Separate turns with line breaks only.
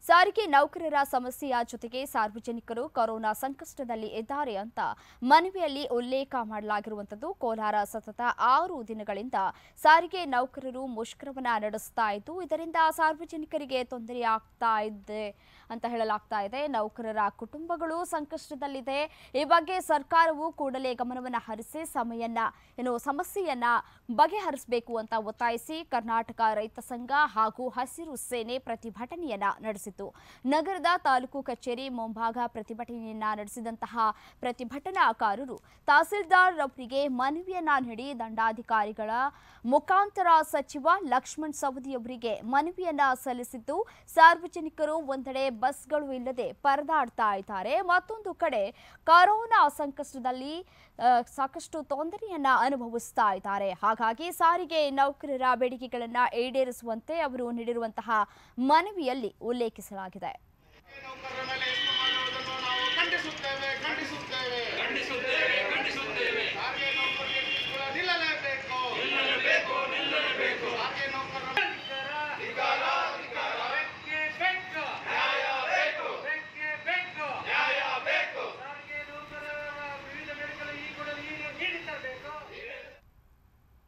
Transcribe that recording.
ಸಾರಿಗೆ ನೌಕರರ ಸಮಸ್ಯೆಯ ಜೊತೆಗೆ ಸಾರ್ವಜನಿಕರು ಕೊರೋನಾ ಸಂಕಷ್ಟದಲ್ಲಿ ಇದ್ದಾರೆ ಅಂತ ಮನವಿಯಲ್ಲಿ ಉಲ್ಲೇಖ ಮಾಡಲಾಗಿರುವಂಥದ್ದು ಕೋಲಾರ ಸತತ ಆರು ದಿನಗಳಿಂದ ಸಾರಿಗೆ ನೌಕರರು ಮುಷ್ಕರವನ್ನ ನಡೆಸ್ತಾ ಇದ್ದು ಇದರಿಂದ ಸಾರ್ವಜನಿಕರಿಗೆ ತೊಂದರೆ ಆಗ್ತಾ ಇದೆ ಅಂತ ಹೇಳಲಾಗ್ತಾ ಇದೆ ನೌಕರರ ಕುಟುಂಬಗಳು ಸಂಕಷ್ಟದಲ್ಲಿದೆ ಈ ಬಗ್ಗೆ ಸರ್ಕಾರವು ಕೂಡಲೇ ಗಮನವನ್ನು ಹರಿಸಿ ಸಮಯನ್ನ ಏನು ಸಮಸ್ಯೆಯನ್ನ ಬಗೆಹರಿಸಬೇಕು ಅಂತ ಒತ್ತಾಯಿಸಿ ಕರ್ನಾಟಕ ರೈತ ಸಂಘ ಹಾಗೂ ಹಸಿರು ಸೇನೆ ಪ್ರತಿಭಟನೆಯನ್ನ ನಡೆಸಿತು ನಗರದ ತಾಲೂಕು ಕಚೇರಿ ಮುಂಭಾಗ ಪ್ರತಿಭಟನೆಯನ್ನ ನಡೆಸಿದಂತಹ ಪ್ರತಿಭಟನಾಕಾರರು ತಹಸೀಲ್ದಾರ್ ಅವರಿಗೆ ಮನವಿಯನ್ನ ನೀಡಿ ದಂಡಾಧಿಕಾರಿಗಳ ಮುಖಾಂತರ ಸಚಿವ ಲಕ್ಷ್ಮಣ್ ಸವದಿ ಅವರಿಗೆ ಮನವಿಯನ್ನ ಸಲ್ಲಿಸಿದ್ದು ಸಾರ್ವಜನಿಕರು ಒಂದೆಡೆ ಬಸ್ಗಳು ಇಲ್ಲದೆ ಪರದಾಡ್ತಾ ಇದ್ದಾರೆ ಮತ್ತೊಂದು ಕಡೆ ಕೊರೋನಾ ಸಂಕಷ್ಟದಲ್ಲಿ ಆ, ಸಾಕಷ್ಟು ತೊಂದರೆಯನ್ನ ಅನುಭವಿಸ್ತಾ ಇದ್ದಾರೆ ಹಾಗಾಗಿ ಸಾರಿಗೆ ನೌಕರರ ಬೇಡಿಕೆಗಳನ್ನ ಈಡೇರಿಸುವಂತೆ ಅವರು ನೀಡಿರುವಂತಹ ಮನವಿಯಲ್ಲಿ ಉಲ್ಲೇಖಿಸಲಾಗಿದೆ
ನೌಕರರ ಮೇಲೆ ಎಷ್ಟು ಮಾಡುವುದನ್ನು ನಾವು ಖಂಡಿಸುತ್ತೇವೆ ಖಂಡಿಸುತ್ತೇವೆ